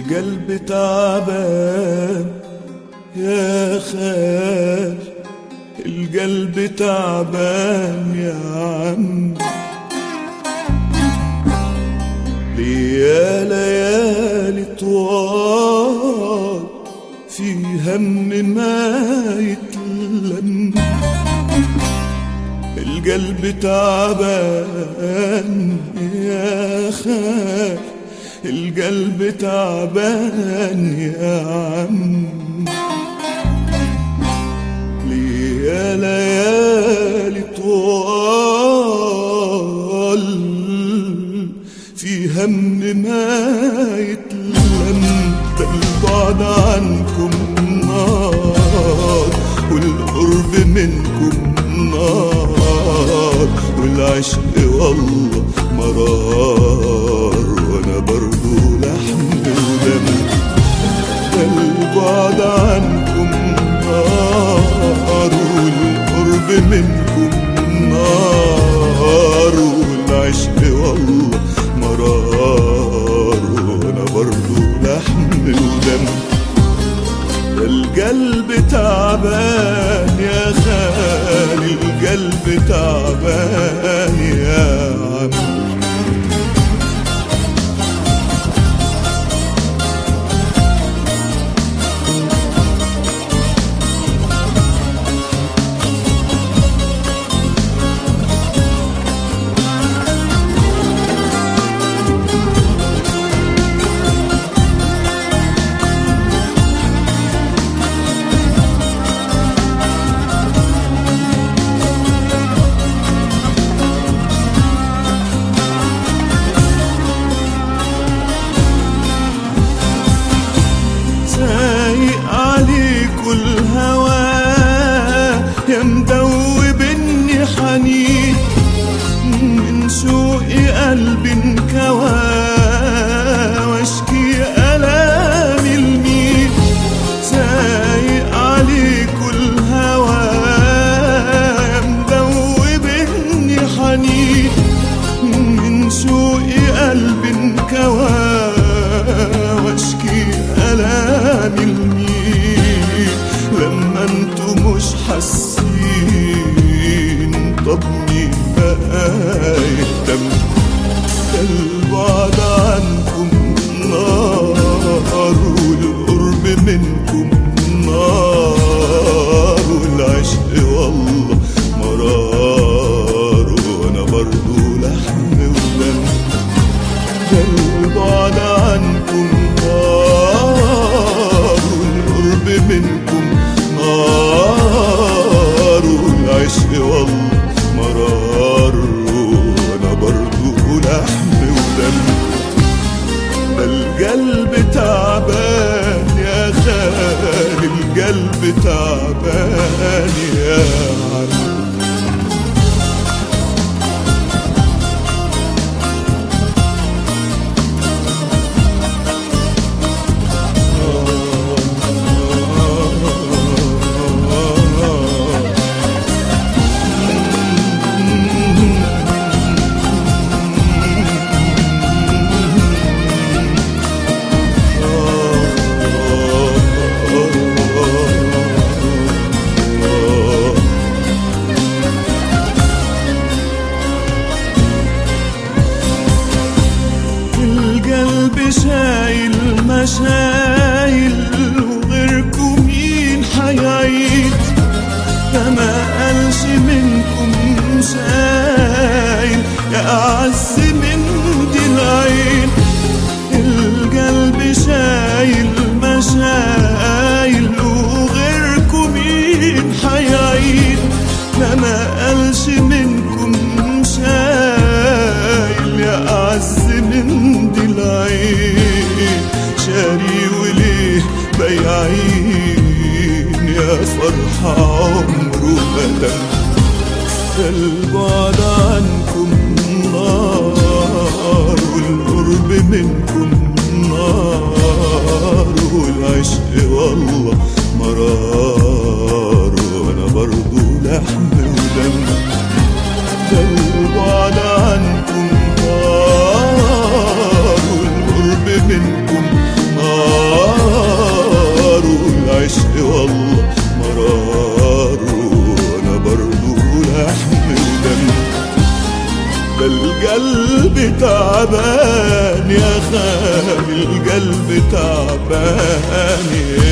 القلب تعبان يا خال القلب تعبان يا عم ليا ليالي طوال في هم ما يتلم القلب تعبان يا خال القلب تعبان يا عم ليا ليالي طوال في هم ما يتلم ده البعد عنكم نار والقرب منكم نار والعشق والله مرار وانا برضو لحم ودم ده البعد عنكم نار والقرب منكم نار والعشق والله مرار وانا برضو لحم ودم القلب تعبان يا خالي القلب تعبان يا عم سايق عليك الهوى يا مدوبني حنين من شوقي قلبي انكوى واشكي الامي لمين سايق عليك الهوى يا مدوبني حنين من شوقي قلبي انكوى واشكي الامي لمين لما انتوا مش حاسين طب مين بقى يهتم ده البعد عنكم نار والقرب منكم نار والعشق والله مرار وانا برضو لحم ودم ده البعد عنكم نار والقرب منكم نار والعشق والله مرار وانا برضو لحم ودم ده القلب تعبان يا خالي القلب تعبان يا عم القلب شايل مشايل وغيركم مين حيعيد ده ما قالش منكم شايل يا أعز من دي العين القلب شايل مشايل وغيركم مين حيعيد ده ما قالش منكم شايل يا أعز من دي العين شاري وليه بياعين يا فرحة عمره بدل البعد عنكم نار والقرب منكم نار والعشق والله مرار وانا برضو لحم ودم ده البعد عنكم نار والقرب منكم نار يا خالي القلب تعبان